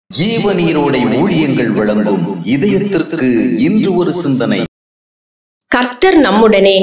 ஜீவ நீரோடை ஊழியங்கள் வழங்கும் இதயத்திற்கு இன்று ஒரு சிந்தனை கர்த்தர் நம்முடனே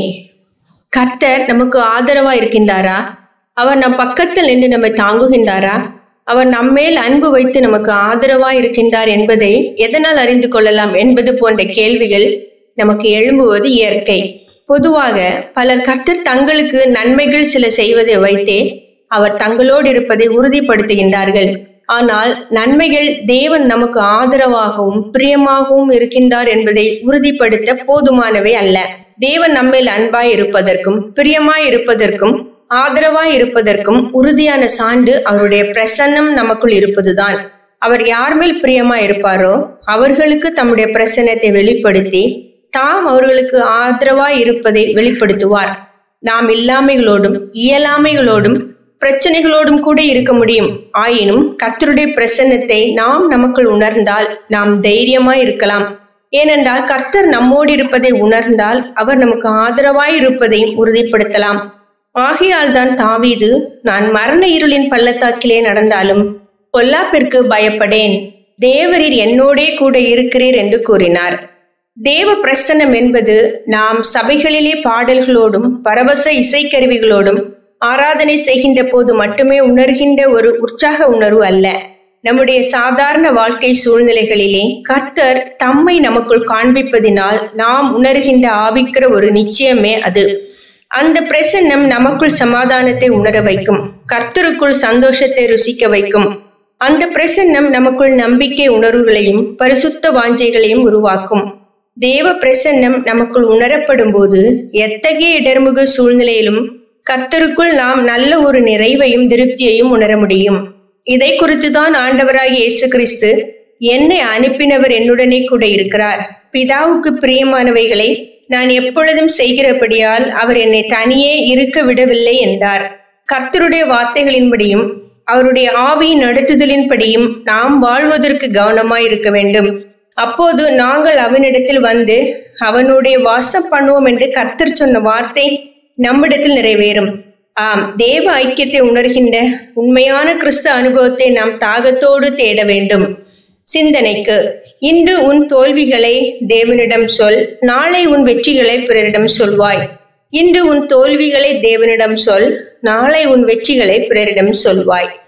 கர்த்தர் நமக்கு ஆதரவா இருக்கின்றாரா அவர் நம் பக்கத்தில் நின்று நம்மை தாங்குகின்றாரா அவர் நம்மேல் அன்பு வைத்து நமக்கு ஆதரவா இருக்கின்றார் என்பதை எதனால் அறிந்து கொள்ளலாம் என்பது போன்ற கேள்விகள் நமக்கு எழும்புவது இயற்கை பொதுவாக பலர் கர்த்தர் தங்களுக்கு நன்மைகள் சில செய்வதை வைத்தே அவர் தங்களோடு இருப்பதை உறுதிப்படுத்துகின்றார்கள் ஆனால் நன்மைகள் தேவன் நமக்கு ஆதரவாகவும் பிரியமாகவும் இருக்கின்றார் என்பதை உறுதிப்படுத்த போதுமானவை அல்ல தேவன் நம்மேல் அன்பாய் இருப்பதற்கும் பிரியமாய் இருப்பதற்கும் ஆதரவாய் இருப்பதற்கும் உறுதியான சான்று அவருடைய பிரசன்னம் நமக்குள் இருப்பதுதான் அவர் யார் மேல் பிரியமா இருப்பாரோ அவர்களுக்கு தம்முடைய பிரசன்னத்தை வெளிப்படுத்தி தாம் அவர்களுக்கு ஆதரவாய் இருப்பதை வெளிப்படுத்துவார் நாம் இல்லாமைகளோடும் இயலாமைகளோடும் பிரச்சனைகளோடும் கூட இருக்க முடியும் ஆயினும் கர்த்தருடைய பிரசன்னத்தை நாம் நமக்குள் உணர்ந்தால் நாம் தைரியமாய் இருக்கலாம் ஏனென்றால் கர்த்தர் நம்மோடு இருப்பதை உணர்ந்தால் அவர் நமக்கு ஆதரவாய் இருப்பதையும் உறுதிப்படுத்தலாம் ஆகையால் தான் தாவீது நான் மரண இருளின் பள்ளத்தாக்கிலே நடந்தாலும் பொல்லாப்பிற்கு பயப்படேன் தேவரீர் என்னோடே கூட இருக்கிறீர் என்று கூறினார் தேவ பிரசன்னம் என்பது நாம் சபைகளிலே பாடல்களோடும் பரவச இசைக்கருவிகளோடும் ஆராதனை செய்கின்ற போது மட்டுமே உணர்கின்ற ஒரு உற்சாக உணர்வு அல்ல நம்முடைய சாதாரண வாழ்க்கை சூழ்நிலைகளிலே கர்த்தர் தம்மை நமக்குள் காண்பிப்பதினால் நாம் உணர்கின்ற ஆவிக்கிற ஒரு நிச்சயமே அது அந்த பிரசன்னம் நமக்குள் சமாதானத்தை உணர வைக்கும் கர்த்தருக்குள் சந்தோஷத்தை ருசிக்க வைக்கும் அந்த பிரசன்னம் நமக்குள் நம்பிக்கை உணர்வுகளையும் பரிசுத்த வாஞ்சைகளையும் உருவாக்கும் தேவ பிரசன்னம் நமக்குள் உணரப்படும் போது எத்தகைய இடர்முக சூழ்நிலையிலும் கர்த்தருக்குள் நாம் நல்ல ஒரு நிறைவையும் திருப்தியையும் உணர முடியும் இதை குறித்துதான் ஆண்டவராகிய இயேசு கிறிஸ்து என்னை அனுப்பினவர் என்னுடனே கூட இருக்கிறார் பிதாவுக்கு பிரியமானவைகளை நான் எப்பொழுதும் செய்கிறபடியால் அவர் என்னை தனியே இருக்க விடவில்லை என்றார் கர்த்தருடைய வார்த்தைகளின்படியும் அவருடைய ஆவியின் நடத்துதலின்படியும் நாம் வாழ்வதற்கு கவனமாய் இருக்க வேண்டும் அப்போது நாங்கள் அவனிடத்தில் வந்து அவனுடைய வாசம் பண்ணுவோம் என்று கர்த்தர் சொன்ன வார்த்தை நம்மிடத்தில் நிறைவேறும் ஆம் தேவ ஐக்கியத்தை உணர்கின்ற உண்மையான கிறிஸ்து அனுபவத்தை நாம் தாகத்தோடு தேட வேண்டும் சிந்தனைக்கு இன்று உன் தோல்விகளை தேவனிடம் சொல் நாளை உன் வெற்றிகளை பிறரிடம் சொல்வாய் இன்று உன் தோல்விகளை தேவனிடம் சொல் நாளை உன் வெற்றிகளை பிறரிடம் சொல்வாய்